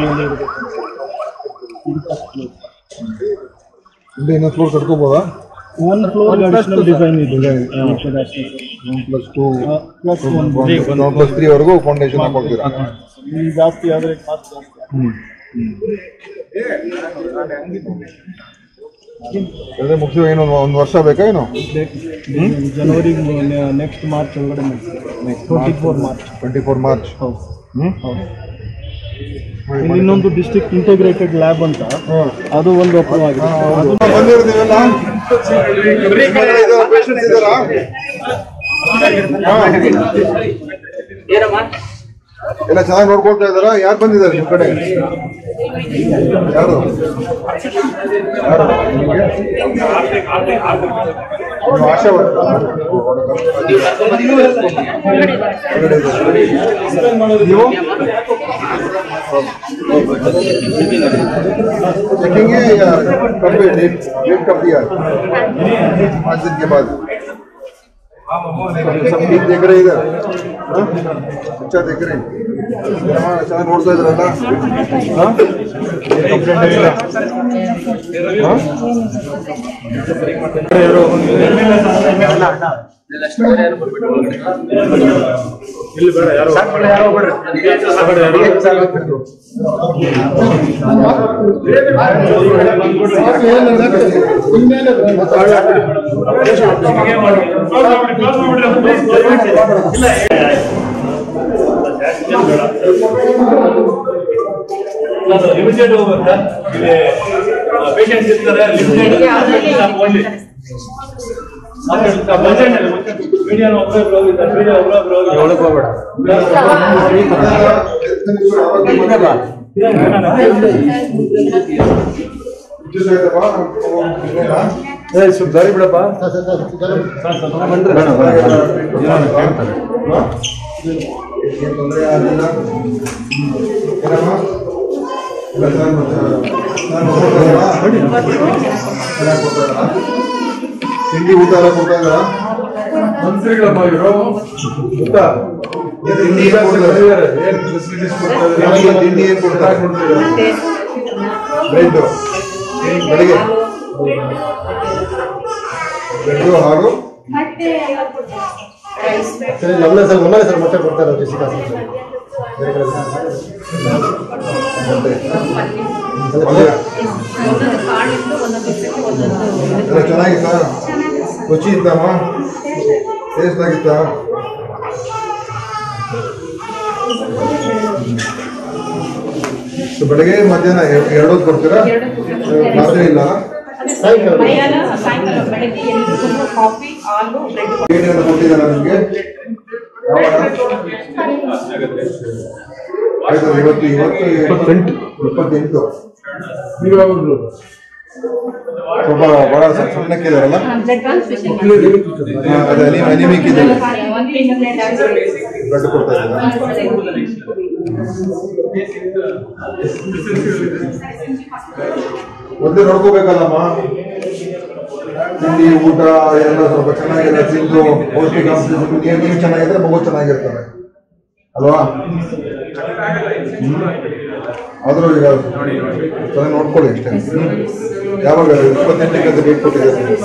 ಮುಂದೆ ಇನ್ನೊಂದು ಫ್ಲೋರ್ ಕಟ್ಕೋಬೋದಾ ಒನ್ ಫ್ಲೋರ್ ಅಡಿಷನಲ್ ಡಿಸೈನ್ ಇದೆ one plus two plus one plus three ವರೆಗೂ ಫೌಂಡೇಶನ್ ಹಾಕೊಳ್ತೀರಾ ಜಾಸ್ತಿ ಆದ್ರೆ ಕಾಸ್ಟ್ ಜಾಸ್ತಿ ಹ್ಮ್ ಅದೇ ಮುಗಿಸಿ ಏನು ಒಂದು ವರ್ಷ ಬೇಕಾ ಏನು ಜನವರಿ ನೆಕ್ಸ್ಟ್ ಮಾರ್ಚ್ ಒಳಗಡೆ twenty four March twenty four March ಹೌದು ಹ್ಮ್ ಹೌದು ಇಲ್ಲಿ ಇನ್ನೊಂದು ಡಿಸ್ಟ್ರಿಕ್ಟ್ ಇಂಟಿಗ್ರೇಟೆಡ್ ಲ್ಯಾಬ್ ಅಂತ ಅದು ಒಂದು ಅಪ್ರೂವ್ ಆಗಿದೆ ಅದು ಬಂದಿರೋದಿವೆಲ್ಲ ಪೇಷಂಟ್ಸ್ ಇದ್ದಾರಾ ಎಲ್ಲ ಚೆನ್ನಾಗಿ ನೋಡ್ಕೊಳ್ತಾ ಇದ್ದಾರಾ ಯಾರು ಬಂದಿದ್ದಾರೆ ನಿಮ್ಮ ಕಡೆ ಯಾರು ಯಾರು? ನಿಮ್ಗೆ? ನೀವು ಆಶಾ ನೀವು चेकिंग है या कब पे डेट डेट कब दिया है? पाँच दिन के बाद सब ठीक देख रहे इधर हाँ? अच्छा देख रहे हैं हाँ, ಚೆನ್ನಾಗಿ ನೋಡ್ತಾ ಇದ್ರಲ್ಲ हाँ? ಏನ್ ಕಂಪ್ಲೇಂಟ್ ಆಗಿಲ್ಲ हाँ? ಲಿಮಿಟೆಡ್ ಹೋಗುತ್ತೆ ಇಲ್ಲಿ ಪೇಷಂಟ್ಸ್ ಇರ್ತಾರೆ ಲಿಮಿಟೆಡ್ ಓನ್ಲಿ ಮೀಡಿಯಾ ಒಬ್ಬರೊಬ್ರು ಹೋಗಿದ್ದಾರೆ ಮೀಡಿಯಾ ಒಬ್ಬರೊಬ್ರು ಹೋಗಿದ್ದಾರೆ ಜ್ಯೂಸ್ ಆಯ್ತಪ್ಪ? ಏನೇನಾ? ಸ್ವಲ್ಪ ದಾರಿ ಬಿಡಪ್ಪ ಏನ್ ತೊಂದ್ರೆ ಆಗಿಲ್ಲ? ಏನಮ್ಮ? ಎಲ್ಲ ಚೆನ್ನಾಗ್ ಮಾಡ್ತಾ- ಚೆನ್ನಾಗ್ ನೋಡ್ಕೊಳ್ತಾ ಇದ್ದಾರಾ? ಚೆನ್ನಾಗ್ ಕೊಡ್ತಾ ಇದ್ದಾರಾ? ತಿಂಡಿ ಊಟ ಎಲ್ಲ ಕೊಡ್ತಾ ಇದ್ದಾರಾ? ಮಂತ್ರಿಗಳಮ್ಮ ಇವರು ಗೊತ್ತಾ ಏನ್ ತಿಂಡಿ ಏನ್ ಕೊಡ್ತಾರೆ? ತಿಂಡಿ- ತಿಂಡಿ ಏನ್ ಕೊಡ್ತಾರೆ ಬ್ರೆಡ್ ಬೆಳಿಗ್ಗೆ ಬ್ರೆಡ್ ಹಾಲು ನಮ್ಮನೆ ಸರ್ ನಮ್ಮನೆ ಸರ್ ಮೊಟ್ಟೆ ಕೊಡ್ತಾರೆ ಬಿಸಿ ಕಾಸು ಸರ್ ಬೇರೆ ಕಡೆ ಮೊಟ್ಟೆ ಪಲ್ಯ ಎಲ್ಲ ಚೆನ್ನಾಗಿತ್ತಾ ರುಚಿ ಇತ್ತಮ್ಮ ಟೇಸ್ಟ್ ಆಗಿತ್ತಾ ಸೊ ಬೆಳಗ್ಗೆ ಮಧ್ಯಾಹ್ನ ಎ- ಎರಡು ಹೊತ್ತು ಕೊಡ್ತೀರಾ ರಾತ್ರಿ ಇಲ್ಲ ಸಾಯಂಕಾಲ ಮಧ್ಯಾಹ್ನ ಸಾಯಂಕಾಲ ಬೆಳಗ್ಗೆ ಎಲ್ರಿಗೂ ಕಾಫಿ ಹಾಲು ಬ್ರೆಡ್ ಏನೇನು ಕೊಟ್ಟಿದ್ದಾರಾ ನಿಮಗೆ ಆಯ್ತು ಇವತ್ತು ಇವತ್ತು ಇಪ್ಪತ್ತೆಂಟು ಇಪ್ಪತ್ತೆಂಟು ನೀವು ಯಾವಾಗಲೂ ಸ್ವಲ್ಪ ಬಹಳ ಸಣ್ಣ ಸಣ್ಣಕ್ಕಿದಾರಲ್ಲ ಬ್ಲಡ್ ಟ್ರಾನ್ಸ್ಫ್ಯೂಷನ್ ಹಾ, ಅದೇ ಅನಿ ಅನಿಮಿಕ್ ಇದೆ ಒಂದು ತಿಂಗಳು ಬ್ಲಡ್ ಕೊಡ್ತಾ ಇದ್ದೀರಾ ಒಂದೇ ನೋಡ್ಕೋಬೇಕಲ್ಲಮ್ಮ ತಿಂಡಿ ಊಟ ಎಲ್ಲ ಸ್ವಲ್ಪ ಚೆನ್ನಾಗಿರೋ ತಿಂದು ಪೌಷ್ಟಿಕಾಂಶ ತಿಂದು ನೀವು ನೀವು ಚೆನ್ನಾಗಿದ್ರೆ ಮಗು ಚೆನ್ನಾಗಿರ್ತಾರೆ ಅಲ್ವಾ ಹ್ಮ್. ಆದ್ರೂ ಈಗ ಚೆನ್ನಾಗಿ ನೋಡ್ಕೊಳ್ಳಿ ಅಷ್ಟೇ ಹ್ಮ್. ಯಾವಾಗ ಇಪ್ಪತ್ತೆಂಟಕ್ಕೆ ಅಂತ ಡೇಟ್ ಕೊಟ್ಟಿದ್ದಾರೆ